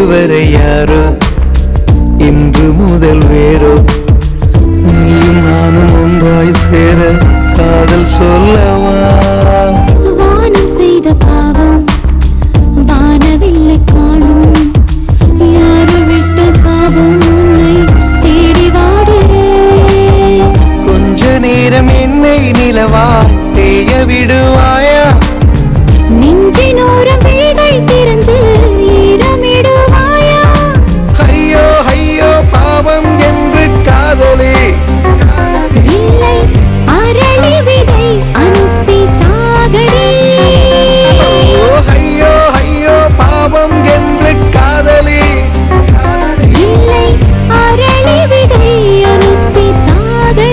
இதுவரை யாரோ இன்று முதல் வேறோ நீயும் நானும் ஒன்றாய் சேர காதல் சொல்லவா வானம் செய்த பாவம் வானவில்லை காணும் யாரு விட்ட சாபம் உன்னை தேடி வாடுறேன் கொஞ்ச நேரம் என்னை நிலவா தேய விடுவாயா நெஞ்சினோரம் வீடை திறந்து ஈரமிடுவாயா ஐயோ ஐயோ பாவம் என்று காதலே இல்லை அரளி விதை அனுப்பி சாகடி ஓ, ஐயோ ஐயோ பாவம் என்று காதலே இல்லை அரளி விதை அனுப்பி சாகடி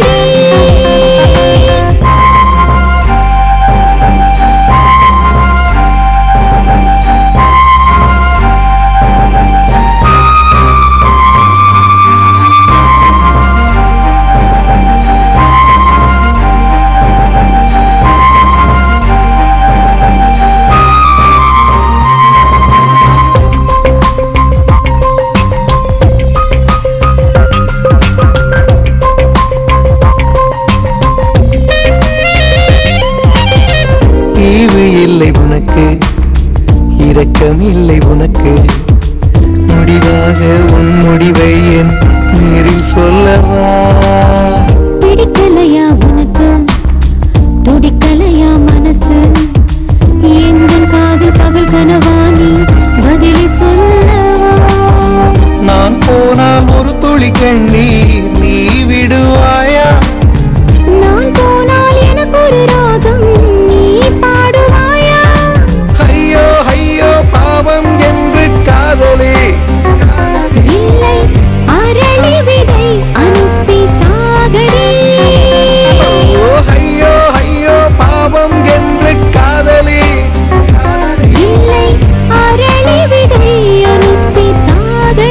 ஈவு இல்லை உனக்கு இரக்கம் இல்லை உனக்கு முடிவாக உன் முடிவை என் நேரில் சொல்லவா பிடிக்கலையா உனக்கு துடிக்கலையா மனசு எங்கள் காதல் பகல் கனவாணி பதிலை சொல்லவா நான் போனால் ஒரு துளி கண்ணீர் நீ விடுவாயா நான் போனால் எனக்கு ஒரு ராகம் நீ பாடுவாயா ஐயோ ஐயோ பாவம் என்று காதலே இல்லை அரளி விதை அனுப்பி சாகடி ஓ, ஐயோ ஐயோ பாவம் என்று காதலே இல்லை அரளி விதை அனுப்பி சாகடி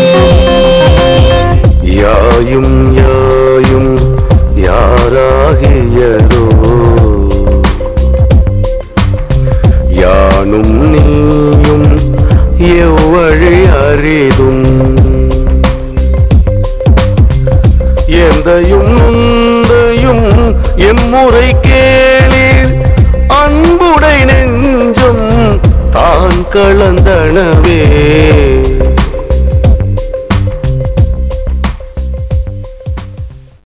யாயும் யாயும் யாராகியதோ யானும் நீயும் எவ்வழி அரிதும் எந்தையும் நுந்தையும் எம்முறை கேளீர் அன்புடை நெஞ்சம் தான் கலந்தனவே